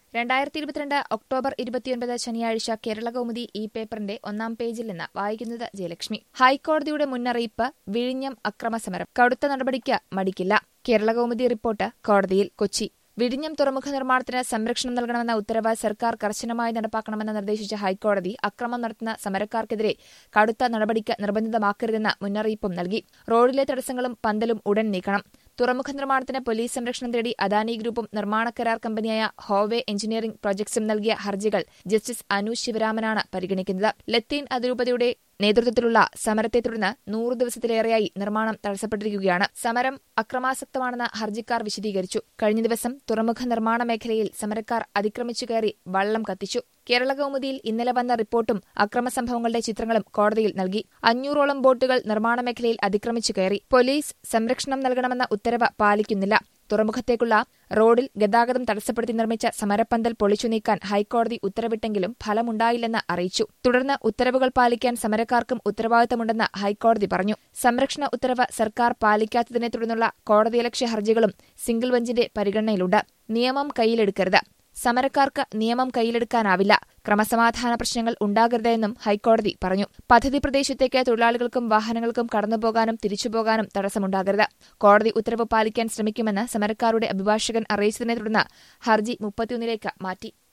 രണ്ടായിരത്തി ഇരുപത്തിരണ്ട് ഒക്ടോബർ ഇരുപത്തിയൊൻപത് ശനിയാഴ്ച കേരളകൗമുദി ഈ പേപ്പറിന്റെ ഒന്നാം പേജിൽ നിന്ന് വായിക്കുന്നത് ജയലക്ഷ്മി ഹൈക്കോടതിയുടെ മുന്നറിയിപ്പ് വിഴിഞ്ഞം അക്രമസമരം കടുത്ത നടപടിക്ക് മടിക്കില്ല കേരളകൗമുദി റിപ്പോർട്ട് കോടതിയിൽ കൊച്ചി വിഴിഞ്ഞം തുറമുഖ നിർമ്മാണത്തിന് സംരക്ഷണം നൽകണമെന്ന ഉത്തരവ് സർക്കാർ കർശനമായി നടപ്പാക്കണമെന്ന് നിർദ്ദേശിച്ച ഹൈക്കോടതി അക്രമം നടത്തുന്ന സമരക്കാർക്കെതിരെ കടുത്ത നടപടിക്ക് നിർബന്ധിതമാക്കരുതെന്ന് മുന്നറിയിപ്പും നൽകി റോഡിലെ തടസ്സങ്ങളും പന്തലും ഉടൻ നീക്കണം തുറമുഖ നിർമ്മാണത്തിന് പോലീസ് സംരക്ഷണം തേടി അദാനി ഗ്രൂപ്പും നിർമ്മാണ കരാർ കമ്പനിയായ ഹോവേ എഞ്ചിനീയറിംഗ് പ്രോജക്ട്സും നൽകിയ ഹർജികൾ ജസ്റ്റിസ് അനു ശിവരാമനാണ് പരിഗണിക്കുന്നത് ലത്തീൻ അതിരൂപതയുടെ നേതൃത്വത്തിലുള്ള സമരത്തെ തുടർന്ന് നൂറ് ദിവസത്തിലേറെയായി നിർമ്മാണം തടസ്സപ്പെട്ടിരിക്കുകയാണ് സമരം അക്രമാസക്തമാണെന്ന് ഹർജിക്കാർ വിശദീകരിച്ചു കഴിഞ്ഞ ദിവസം തുറമുഖ നിർമ്മാണ മേഖലയിൽ സമരക്കാർ അതിക്രമിച്ചു കയറി വള്ളം കത്തിച്ചു കേരള കൗമുദിയിൽ ഇന്നലെ വന്ന റിപ്പോർട്ടും അക്രമസംഭവങ്ങളുടെ ചിത്രങ്ങളും കോടതിയിൽ നൽകി അഞ്ഞൂറോളം ബോട്ടുകൾ നിർമ്മാണ മേഖലയിൽ അതിക്രമിച്ചു കയറി പോലീസ് സംരക്ഷണം നൽകണമെന്ന ഉത്തരവ് പാലിക്കുന്നില്ല തുറമുഖത്തേക്കുള്ള റോഡിൽ ഗതാഗതം തടസ്സപ്പെടുത്തി നിർമ്മിച്ച സമരപ്പന്തൽ പൊളിച്ചു നീക്കാൻ ഹൈക്കോടതി ഉത്തരവിട്ടെങ്കിലും ഫലമുണ്ടായില്ലെന്ന് അറിയിച്ചു തുടർന്ന് ഉത്തരവുകൾ പാലിക്കാൻ സമരക്കാർക്കും ഉത്തരവാദിത്തമുണ്ടെന്ന് ഹൈക്കോടതി പറഞ്ഞു സംരക്ഷണ ഉത്തരവ് സർക്കാർ പാലിക്കാത്തതിനെ തുടർന്നുള്ള കോടതിയലക്ഷ്യ ഹർജികളും സിംഗിൾ ബെഞ്ചിന്റെ പരിഗണനയിലുണ്ട് നിയമം കയ്യിലെടുക്കരുത് സമരക്കാർക്ക് നിയമം കയ്യിലെടുക്കാനാവില്ല ക്രമസമാധാന പ്രശ്നങ്ങൾ ഉണ്ടാകരുതെന്നും ഹൈക്കോടതി പറഞ്ഞു പദ്ധതി പ്രദേശത്തേക്ക് തൊഴിലാളികൾക്കും വാഹനങ്ങൾക്കും കടന്നുപോകാനും തിരിച്ചുപോകാനും തടസ്സമുണ്ടാകരുത് കോടതി ഉത്തരവ് പാലിക്കാൻ ശ്രമിക്കുമെന്ന് സമരക്കാരുടെ അഭിഭാഷകൻ അറിയിച്ചതിനെ തുടർന്ന് ഹർജി മുപ്പത്തിയൊന്നിലേക്ക് മാറ്റി